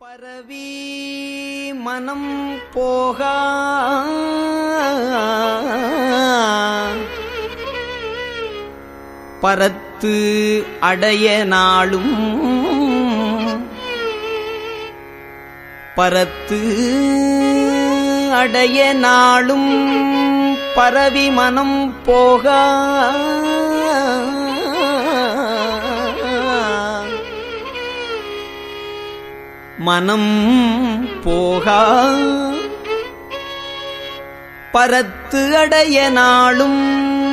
பரவி மனம் போகா பரத்து அடைய நாளும் பரத்து அடைய நாளும் பரவி மனம் போகா மனம் போகா பரத்து அடைய நாளும்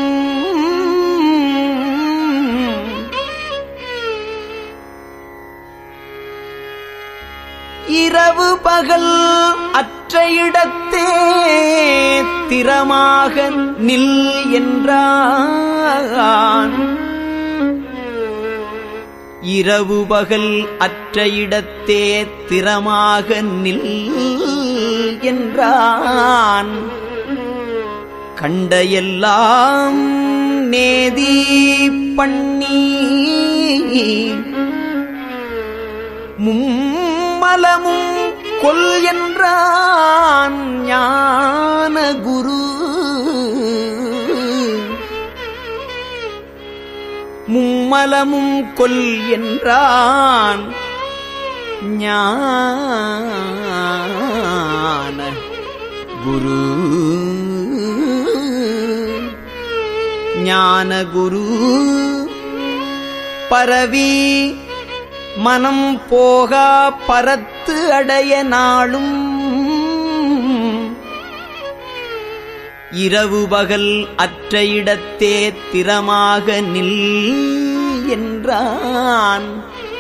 இரவு பகல் அற்ற இடத்தே திறமாக நில் என்றான் இரவு பகல் அற்ற இடத்தே திறமாக நில் என்றான் கண்ட எல்லாம் நேதி பண்ணி மும்மலமும் கொல் என்றான் ஞான குரு மும்மலமும் கொல் என்றான் ஞான குரு ஞான குரு பரவி மனம் போகா பரத்து அடைய நாளும் இரவு பகல் அற்ற இடத்தே திறமாக நில் என்றான்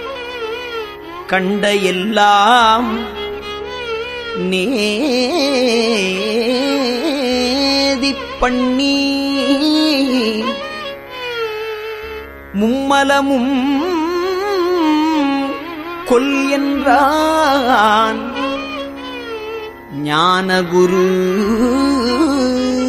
கண்ட எல்லாம் நேதி பண்ணி மும்மலமும் கொல் என்றான் ஞானகுரு